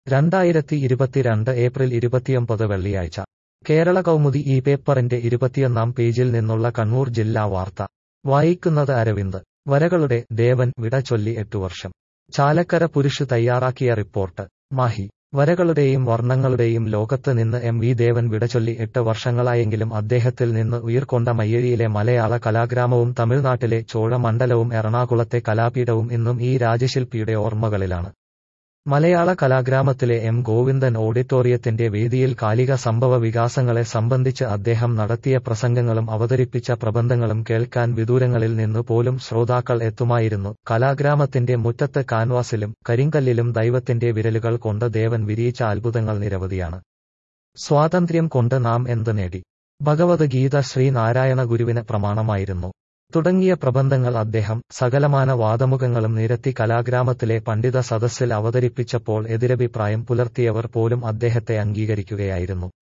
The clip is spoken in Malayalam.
രണ്ടായിരത്തി ഇരുപത്തിരണ്ട് ഏപ്രിൽ ഇരുപത്തിയൊമ്പത് വെള്ളിയാഴ്ച കേരള കൗമുദി ഈ പേപ്പറിന്റെ ഇരുപത്തിയൊന്നാം പേജിൽ നിന്നുള്ള കണ്ണൂർ ജില്ലാ വാർത്ത വായിക്കുന്നത് അരവിന്ദ് വരകളുടെ ദേവൻ വിട ചൊല്ലി എട്ടു വർഷം ചാലക്കര പുരുഷ് തയ്യാറാക്കിയ റിപ്പോർട്ട് മാഹി വരകളുടെയും വർണ്ണങ്ങളുടെയും ലോകത്ത് നിന്ന് എം വി ദേവൻ വിടചൊല്ലി എട്ട് വർഷങ്ങളായെങ്കിലും അദ്ദേഹത്തിൽ നിന്ന് ഉയിർക്കൊണ്ട മയ്യഴിയിലെ മലയാള കലാഗ്രാമവും തമിഴ്നാട്ടിലെ ചോഴമണ്ഡലവും എറണാകുളത്തെ കലാപീഠവും ഇന്നും ഈ രാജശില്പിയുടെ ഓർമ്മകളിലാണ് മലയാള കലാഗ്രാമത്തിലെ എം ഗോവിന്ദൻ ഓഡിറ്റോറിയത്തിന്റെ വേദിയിൽ കാലിക സംഭവ വികാസങ്ങളെ സംബന്ധിച്ച് അദ്ദേഹം നടത്തിയ പ്രസംഗങ്ങളും അവതരിപ്പിച്ച പ്രബന്ധങ്ങളും കേൾക്കാൻ വിദൂരങ്ങളിൽ നിന്നു പോലും ശ്രോതാക്കൾ എത്തുമായിരുന്നു കലാഗ്രാമത്തിന്റെ മുറ്റത്ത് കാൻവാസിലും കരിങ്കല്ലിലും ദൈവത്തിന്റെ വിരലുകൾ കൊണ്ട് ദേവൻ വിരിയിച്ച അത്ഭുതങ്ങൾ നിരവധിയാണ് സ്വാതന്ത്ര്യം കൊണ്ട് നാം എന്ത് നേടി ഭഗവത്ഗീത ശ്രീനാരായണ ഗുരുവിന് പ്രമാണമായിരുന്നു തുടങ്ങിയ പ്രബന്ധങ്ങൾ അദ്ദേഹം സകലമാന വാദമുഖങ്ങളും നിരത്തി കലാഗ്രാമത്തിലെ പണ്ഡിത സദസ്സിൽ അവതരിപ്പിച്ചപ്പോൾ എതിരഭിപ്രായം പുലർത്തിയവർ പോലും അദ്ദേഹത്തെ അംഗീകരിക്കുകയായിരുന്നു